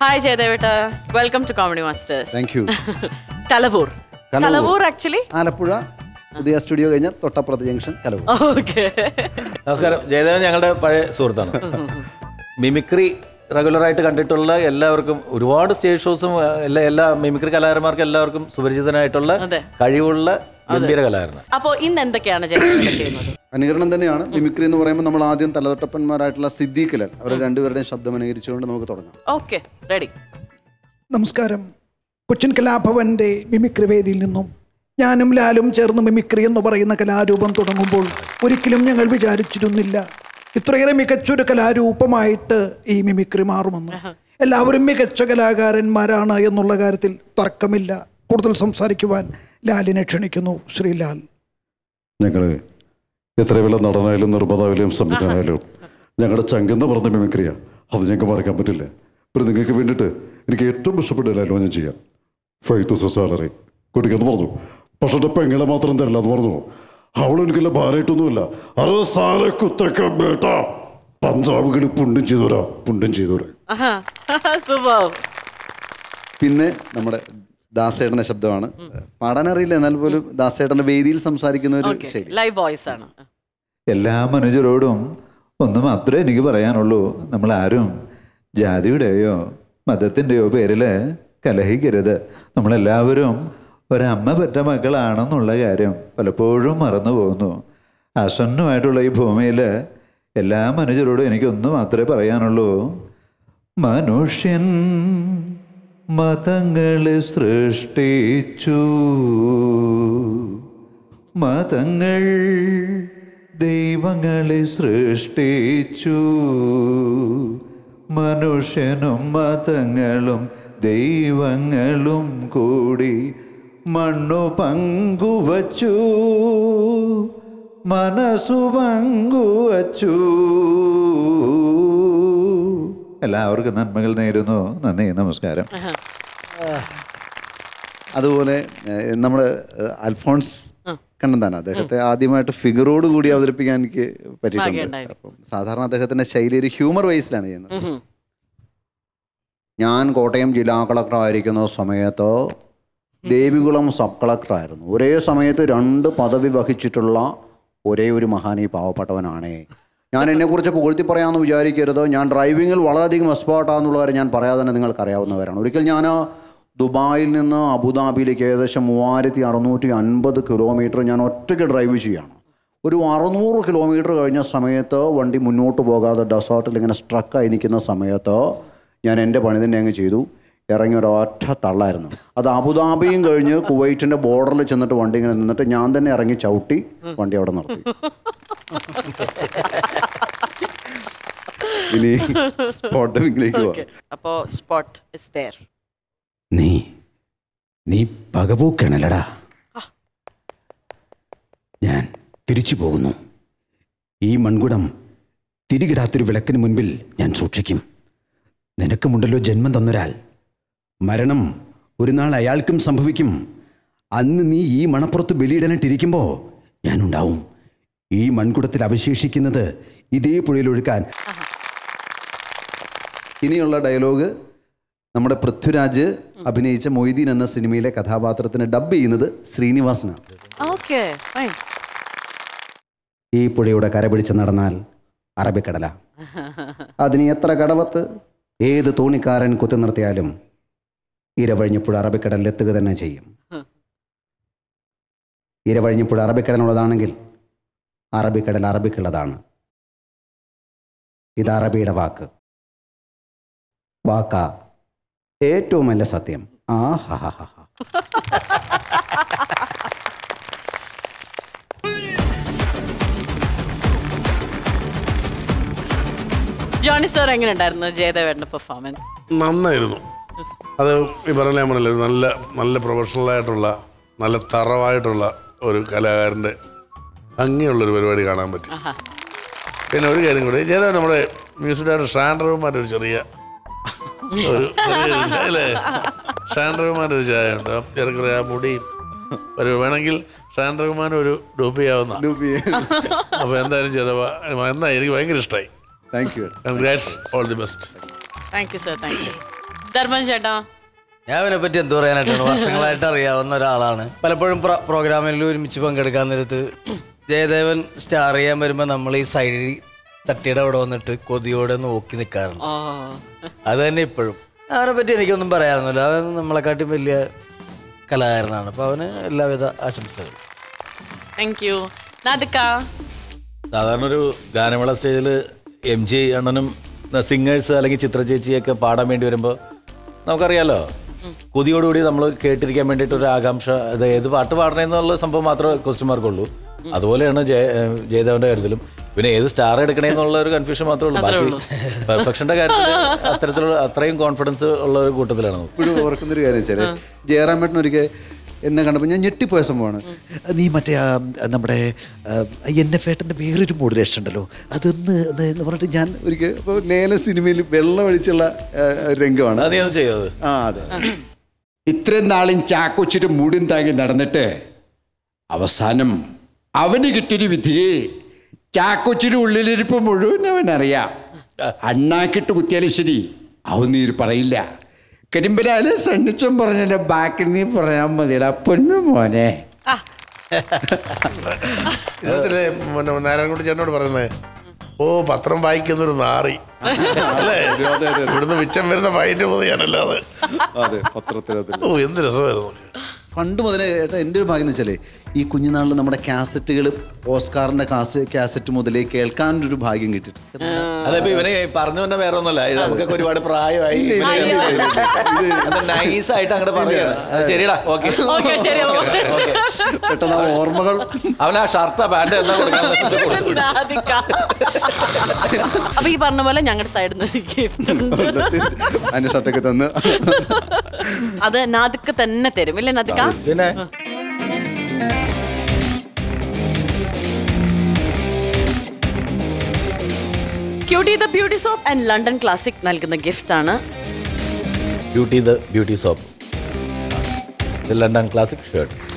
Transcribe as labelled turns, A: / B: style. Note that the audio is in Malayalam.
A: ഹായ് ജയദേവേട്ട welcome to comedy masters
B: thank you
A: Kalavoor
B: Kalavoor.
A: Kalavoor actually
B: Alappuzha പുതിയ സ്റ്റുഡിയോ കഴിഞ്ഞാൽ തൊട്ടപ്പുറത്ത് ജംഗ്ഷൻ കലവ്
A: ഓക്കെ
C: നമസ്കാരം ജയദേവൻ ഞങ്ങളുടെ പഴയ സുഹൃത്താണ് മിമിക്രി റെഗുലറായിട്ട് കണ്ടിട്ടുള്ള എല്ലാവർക്കും ഒരുപാട് സ്റ്റേജ് ഷോസും ആ, എല്ലാ എല്ലാ മിമിക്രി കലാകാരന്മാർക്കും എല്ലാവർക്കും സുപരിചിതനായിട്ടുള്ള
A: അതെ.
C: കഴിവുള്ള ഗംഭീര കലാകാരനാണ്
A: അപ്പോ ഇന്ന് എന്തൊക്കെയാണ് ജയദേവേട്ട ചെയ്യുന്നത്
B: അനുകരണം തന്നെയാണ് മിമിക്രി എന്ന് പറയുമ്പോൾ നമ്മൾ ആദ്യം തലതൊട്ടപ്പന്മാരായിട്ടുള്ള സിദ്ദീഖിലൻ അവരെ രണ്ടുപേരുടെയും ശബ്ദം അനുകരിച്ചുകൊണ്ട് നമുക്ക് തുടങ്ങാം
A: ഓക്കെ റെഡി
D: നമസ്കാരം കൊച്ചിൻ കലാഭവന്റെ മിമിക്രി വേദിയിൽ നിന്നും ഞാനും ലാലും ചേർന്ന് മിമിക്രി എന്ന് പറയുന്ന കലാരൂപം തുടങ്ങുമ്പോൾ ഒരിക്കലും ഞങ്ങൾ വിചാരിച്ചിരുന്നില്ല ഇത്രയേറെ മികച്ചൊരു കലാരൂപമായിട്ട് ഈ മിമിക്രി മാറുമെന്ന് എല്ലാവരും മികച്ച കലാകാരന്മാരാണ് എന്നുള്ള കാര്യത്തിൽ തർക്കമില്ല കൂടുതൽ സംസാരിക്കുവാൻ ലാലിനെ ക്ഷണിക്കുന്നു ശ്രീലാൽ
E: ഞങ്ങൾ എത്ര വില നടനായാലും നിർമ്മാതാവിലും സംവിധാനായാലും ഞങ്ങളുടെ ചങ്കെന്ന് പറഞ്ഞ മിമിക്രിയ അത് ഞങ്ങൾക്ക് മറക്കാൻ പറ്റില്ല പിന്നെ നിങ്ങൾക്ക് വേണ്ടിയിട്ട് എനിക്ക് ഏറ്റവും ഇഷ്ടപ്പെട്ട ഡയലോഗ് ഞാൻ ചെയ്യാം ഫൈവ് തൗസൻഡ് സാലറി കൊടുക്കാന്ന് പറഞ്ഞു പക്ഷെ എൻ്റെ പെങ്ങളെ മാത്രം തരില്ല എന്ന് പറഞ്ഞു അവൾ എനിക്കല്ല ഭാരമായിട്ടൊന്നുമില്ല അറുപത് സാല കുത്തക്ക ബേട്ട പഞ്ചാബുകൾ പുണ്ടും ചെയ്തോരാ പുണ്ടും ചെയ്തോരാ
A: സൂപ്പർ
B: പിന്നെ നമ്മുടെ ദാസേട്ടന്റെ ശബ്ദമാണ് പാടാനറിയില്ല എന്നാൽ പോലും ദാസേട്ടന്റെ വേദിയിൽ സംസാരിക്കുന്ന ഒരു
A: ഓക്കെ
B: ശൈലി
A: ലൈവ് വോയിസ് ആണ്
F: എല്ലാ മനുഷ്യരോടും ഒന്ന് മാത്രമേ എനിക്ക് പറയാനുള്ളൂ നമ്മൾ ആരും ജാതിയുടെയോ മതത്തിൻ്റെയോ പേരിൽ കലഹിക്കരുത് നമ്മളെല്ലാവരും ഒരമ്മ പെറ്റ മക്കളാണെന്നുള്ള കാര്യം പലപ്പോഴും മറന്നു പോകുന്നു അസന്നമായിട്ടുള്ള ഈ ഭൂമിയിൽ എല്ലാ മനുഷ്യരോടും എനിക്കൊന്ന് മാത്രമേ പറയാനുള്ളൂ മനുഷ്യൻ മതങ്ങളെ സൃഷ്ടിച്ചു മതങ്ങൾ ദൈവങ്ങളെ സൃഷ്ടിച്ചു മനുഷ്യനും മതങ്ങളും ദൈവങ്ങളും കൂടി മണ്ണു പങ്കുവച്ചു മനസ്സു പങ്കുവച്ചു എല്ലാവർക്കും നന്മകൾ നേരുന്നു നന്ദി നമസ്കാരം
B: അതുപോലെ നമ്മുടെ അൽഫോൺസ് കണ്ണന്താണ് അദ്ദേഹത്തെ ആദ്യമായിട്ട് ഫിഗറോട് കൂടി അവതരിപ്പിക്കാൻ എനിക്ക് പറ്റിയിട്ടുണ്ട്
A: ഭാഗ്യമുണ്ടായിരുന്നു.
B: അപ്പം സാധാരണ അദ്ദേഹത്തിന്റെ ശൈലി ഒരു ഹ്യൂമർ വൈസിലാണ് ചെയ്യുന്നത് ഞാൻ കോട്ടയം ജില്ലാ കളക്ടർ ആയിരിക്കുന്ന സമയത്ത് ദേവികുളം സബ് കളക്ടർ ആയിരുന്നു ഒരേ സമയത്ത് രണ്ട് പദവി വഹിച്ചിട്ടുള്ള ഒരേ ഒരു മഹാനീ പാവപ്പെട്ടവനാണേ ഞാൻ എന്നെക്കുറിച്ച് പുകഴ്ത്തി പറയാമെന്ന് വിചാരിക്കരുത് ഞാൻ ഡ്രൈവിങ്ങിൽ വളരെയധികം എക്സ്പേർട്ടാന്നുള്ള കാര്യം ഞാൻ പറയാതെ തന്നെ നിങ്ങൾക്ക് അറിയാവുന്നവരാണ് ഒരിക്കൽ ഞാൻ ദുബായിൽ നിന്ന് അബുദാബിയിലേക്ക് ഏകദേശം മൂവായിരത്തി അറുന്നൂറ്റി അൻപത് കിലോമീറ്റർ ഞാൻ ഒറ്റയ്ക്ക് ഡ്രൈവ് ചെയ്യുകയാണ് ഒരു അറുന്നൂറ് കിലോമീറ്റർ കഴിഞ്ഞ സമയത്ത് വണ്ടി മുന്നോട്ട് പോകാതെ ഡെസേർട്ടിൽ ഇങ്ങനെ സ്ട്രക്കായി നിൽക്കുന്ന സമയത്ത് ഞാൻ എൻ്റെ പണി തന്നെ അങ്ങ് ചെയ്തു ഇറങ്ങി ഒരൊറ്റ തള്ളായിരുന്നു അത് അബുദാബിയും കഴിഞ്ഞ് കുവൈറ്റിൻ്റെ ബോർഡറിൽ ചെന്നിട്ട് വണ്ടി ഇങ്ങനെ നിന്നിട്ട് ഞാൻ തന്നെ ഇറങ്ങി ചവിട്ടി വണ്ടി അവിടെ നിർത്തി ഇനി സ്പോട്ട് ഡബിങ്ങിലേക്ക് പോവാം
A: ഓക്കെ അപ്പോ സ്പോട്ട് ഇസ് ദർ
G: നീ നീ പകപോക്കണലടാ ഞാൻ തിരിച്ചു പോകുന്നു ഈ മൺകുടം തിരികിടാത്തൊരു വിളക്കിന് മുൻപിൽ ഞാൻ സൂക്ഷിക്കും നിനക്കുമുണ്ടല്ലോ ജന്മം തന്നൊരാൾ മരണം ഒരു നാൾ അയാൾക്കും സംഭവിക്കും അന്ന് നീ ഈ മണപ്പുറത്ത് ബലിയിടാനിട്ടിരിക്കുമ്പോൾ ഞാനുണ്ടാവും ഈ മൺകുടത്തിൽ അവശേഷിക്കുന്നത് ഇതേ പുഴയിലൊഴുക്കാൻ
B: ഇനിയുള്ള ഡയലോഗ് നമ്മുടെ പൃഥ്വിരാജ് അഭിനയിച്ച മൊയ്തീൻ എന്ന സിനിമയിലെ കഥാപാത്രത്തിന് ഡബ് ചെയ്യുന്നത് ശ്രീനിവാസനാണ്
A: ഓക്കെ ഫൈൻ
G: ഈ പുഴയുടെ കരപിടിച്ച് നടന്നാൽ അറബിക്കടല
B: അതിന് എത്ര കടവത്ത്
G: ഏത് തോണിക്കാരൻ കുത്തി നിർത്തിയാലും ഇരവഴിഞ്ഞപ്പുഴ അറബിക്കടലിൽ എത്തുക തന്നെ ചെയ്യും ഇരവഴിഞ്ഞപ്പുഴ അറബിക്കടലുള്ളതാണെങ്കിൽ അറബിക്കടൽ അറബിക്കുള്ളതാണ് ഇത് അറബിയുടെ വാക്ക് വാക്ക ഏറ്റവും നല്ല സത്യം ആ ഹാ ഹാ ഹാ ഹാ
A: ജോണി സാർ എങ്ങനെ ഉണ്ടായിരുന്നു ജയദേവേട്ടന്റെ പെർഫോമൻസ്
H: നന്നായിരുന്നു അത് ഈ പറഞ്ഞ ഞാൻ പറഞ്ഞില്ലേ ഒരു നല്ല നല്ല പ്രൊഫഷണലായിട്ടുള്ള നല്ല തറവായിട്ടുള്ള ഒരു കലാകാരൻ്റെ ഭംഗിയുള്ളൊരു പരിപാടി കാണാൻ പറ്റി പിന്നെ ഒരു കാര്യം കൂടി ചെയ്ത നമ്മുടെ മ്യൂസിക് ഡയറക്ടർ ഷാൻഡ്രവുമാൻ്റെ ഒരു ചെറിയ ഒരു ചെറിയൊരു ചായ അല്ലേ ഷാൻഡ്രവുമാൻ്റെ ഒരു ചായ ഉണ്ട് ചെറുക്കറി ആ മുടിയും ഒരു വേണമെങ്കിൽ ഷാൻഡ്രകുമാൻ ഒരു ഡൂപ്പ് ചെയ്യാവുന്ന അപ്പോൾ എന്തായാലും ചെയ്ത എന്നാ എനിക്ക് ഭയങ്കര ഇഷ്ടമായി
B: thank you
H: congrats all the best
A: thank you sir thank you Dharman ചേട്ടാ
I: ഞാൻ അവനെ പറ്റി എന്ത് പറയാനായിട്ടാണ് വർഷങ്ങളായിട്ട് അറിയാവുന്ന ഒരാളാണ് പലപ്പോഴും പ്ര- പ്രോഗ്രാമിൽ ഒരുമിച്ച് പങ്കെടുക്കാൻ നേരത്ത് ജയദേവൻ സ്റ്റാർ ചെയ്യാൻ വരുമ്പോൾ നമ്മൾ ഈ സൈഡിൽ തട്ടിയുടെ അവിടെ വന്നിട്ട് കൊതിയോടെ നോക്കി നിൽക്കാറുണ്ട്
A: ഓ
I: അത് തന്നെ ഇപ്പോഴും അവനെ പറ്റി എനിക്കൊന്നും പറയാനൊന്നുമില്ല അവൻ നമ്മളെക്കാട്ടും വലിയ കലാകാരനാണ് അപ്പോൾ അവന് എല്ലാവിധ ആശംസകളും
A: താങ്ക് യു നാദിക്ക
C: സാധാരണ ഒരു ഗാനമേള സ്റ്റേജിൽ എം ജി അണ്ണനും സിംഗേഴ്സ് അല്ലെങ്കിൽ ചിത്ര ചേച്ചിയൊക്കെ പാടാൻ വേണ്ടി വരുമ്പോൾ നമുക്കറിയാലോ കൊതിയോടുകൂടി നമ്മൾ കേട്ടിരിക്കാൻ വേണ്ടിയിട്ട് ഒരു ആകാംക്ഷ അത് ഏത് പാട്ട് പാടണമെന്നുള്ള സംഭവം മാത്രമേ ക്വസ്റ്റ്യൻ മാർക്കുള്ളൂ അതുപോലെയാണ് ജയ ഏഹ് ജയദേവന്റെ കാര്യത്തിലും പിന്നെ ഏത് സ്റ്റാർ എടുക്കണേന്നുള്ള ഒരു കൺഫ്യൂഷൻ മാത്രമേ ഉള്ളൂ ബാക്കി പെർഫെക്ഷന്റെ കാര്യത്തിൽ അത്തരത്തിലുള്ള അത്രയും കോൺഫിഡൻസ് ഉള്ള ഒരു കൂട്ടത്തിലാണ് നമ്മൾ.
B: ഇപ്പോഴും ഓർക്കുന്നൊരു കാര്യം വെച്ചാൽ ജയറാമേട്ടൻ ഒരിക്കൽ എന്നെ കണ്ടപ്പോൾ ഞാൻ ഞെട്ടിപ്പോയ സംഭവമാണ് നീ മറ്റേ ആ, നമ്മുടെ എൻ എഫ് ഏട്ടൻ്റെ വേറൊരു മോഡുലേഷൻ ഉണ്ടല്ലോ അതൊന്ന് ഒന്ന് എന്ന് പറഞ്ഞിട്ട് ഞാൻ ഒരിക്കൽ ഇപ്പോൾ ലേല സിനിമയിൽ വെള്ളം ഒഴിച്ചുള്ള ആ, രംഗമാണ്
C: അത് നീ ഒന്ന് ചെയ്തത്
B: ആ അതെ
J: ഇത്രയും നാളും ചാക്കൊച്ചിട്ട് മൂടും താങ്ങി നടന്നിട്ട് അവസാനം അവന് കിട്ടിയൊരു വിധി ചാക്കൊച്ചിയുടെ ഉള്ളിലിരിപ്പ് മുഴുവൻ അവനറിയാം അണ്ണാക്കിട്ട് കുത്തിയാലും ശരി അവൻ നീ പറയില്ല കരിമ്പലാല് സണ്ണിച്ചം പറഞ്ഞിട്ട് ബാക്കി നീ പറയാൻ മതിയടാ പൊന്നു മോനെ
H: ഇതിലെ പിന്നെ നാരായണൻകുട്ടി ചേട്ടനോട് പറയുന്നത് ഓ പത്രം വായിക്കുന്നൊരു നാറി അല്ലേ ഇവിടുന്ന് മിച്ചം വരുന്ന ഫൈറ്റ് പോകുന്നത് ഞാനല്ലാതെ
B: അതെ പത്രത്തിൽ
H: ഓ എന്ത് രസമായിരുന്നു
B: പണ്ട് മുതലേ ഏട്ടാ എൻ്റെ ഒരു ഭാഗ്യം എന്ന് വെച്ചാലേ ഈ കുഞ്ഞുനാളിൽ നമ്മുടെ കാസറ്റുകൾ ഓസ്കാറിൻ്റെ കാസ് കാസറ്റ് മുതലേ കേൾക്കാനൊരു ഭാഗ്യം കിട്ടിയിട്ടുണ്ട്
C: അതെ ഇപ്പൊ ഇവന് പറഞ്ഞു തന്നെ വേറെ ഒന്നല്ല ഇത് നമുക്കൊക്കെ ഒരുപാട് പ്രായമായി നൈസ് ആയിട്ട് അങ്ങോട്ട് പറയുകയാണ് അത് ശരിടാ ഓക്കെ
A: ഓക്കെ ശരി
B: പെട്ടെന്ന് ആ ഓർമ്മകൾ
C: അവൻ ആ ഷർട്ടാ പാന്റ് എന്താ കൊടുക്കാൻ
A: നാദിക്ക അപ്പൊ ഈ പറഞ്ഞ പോലെ ഞങ്ങളുടെ സൈഡിൽ നിന്ന് ഒരു ഗിഫ്റ്റ് ഉണ്ട്
B: അതിൻ്റെ ഷർട്ടൊക്കെ തന്ന്
A: അത് നാദിക്ക തന്നെ തരും ഇല്ലേ നാദിക്ക
C: പിന്നെ
A: cutie the beauty soap and London classic നൽകുന്ന ഗിഫ്റ്റ് ആണ്
C: beauty the beauty soap London classic shirt